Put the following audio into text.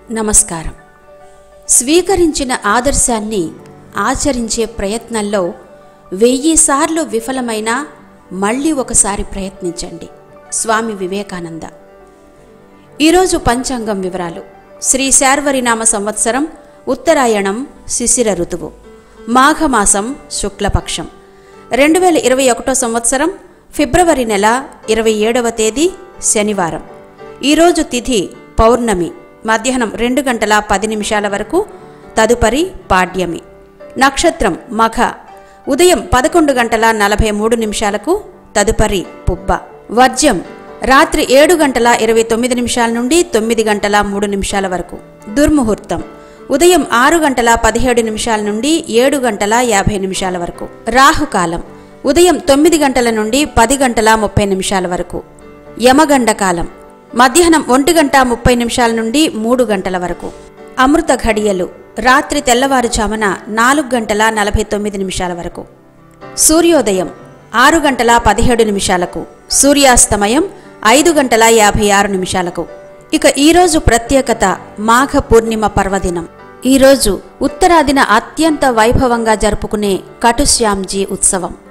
నమస్కారం స్వీకరించిన ఆదర్శాన్ని ఆచరించే ప్రయత్నంలో వెయ్యి సార్లు విఫలమైనా మళ్ళీ ఒకసారి ప్రయత్నించండి స్వామి వివేకానంద ఈరోజు పంచాంగం వివరాలు శ్రీ శార్వరినామ సంవత్సరం ఉత్తరాయణం శిశిర ఋతువు మాఘమాసం శుక్లపక్షం రెండు వేల ఇరవై ఒకటో సంవత్సరం ఫిబ్రవరి నెల ఇరవై ఏడవ తేదీ శనివారం ఈరోజు తిథి పౌర్ణమి మధ్యాహ్నం రెండు గంటల పది నిమిషాల వరకు తదుపరి పాడ్యమి నక్షత్రం మఖ ఉదయం పదకొండు గంటల నలభై మూడు నిమిషాలకు తదుపరి పుబ్బ వర్జ్యం రాత్రి ఏడు గంటల ఇరవై తొమ్మిది నిమిషాల నుండి తొమ్మిది గంటల మూడు నిమిషాల వరకు దుర్ముహూర్తం ఉదయం ఆరు గంటల పదిహేడు నిమిషాల నుండి ఏడు గంటల యాభై నిమిషాల వరకు రాహుకాలం ఉదయం తొమ్మిది గంటల నుండి పది గంటల ముప్పై నిమిషాల వరకు యమగండ కాలం మధ్యాహ్నం ఒంటి గంట ముప్పై నిమిషాల నుండి మూడు గంటల వరకు అమృత ఘడియలు రాత్రి తెల్లవారుజామున నాలుగు గంటల నలభై తొమ్మిది నిమిషాల వరకు సూర్యోదయం ఆరు గంటల పదిహేడు నిమిషాలకు సూర్యాస్తమయం ఐదు గంటల యాభై ఆరు నిమిషాలకు ఇక ఈరోజు ప్రత్యేకత మాఘ పూర్ణిమ పర్వదినం ఈరోజు ఉత్తరాదిన అత్యంత వైభవంగా జరుపుకునే కటుశ్యామ్జీ ఉత్సవం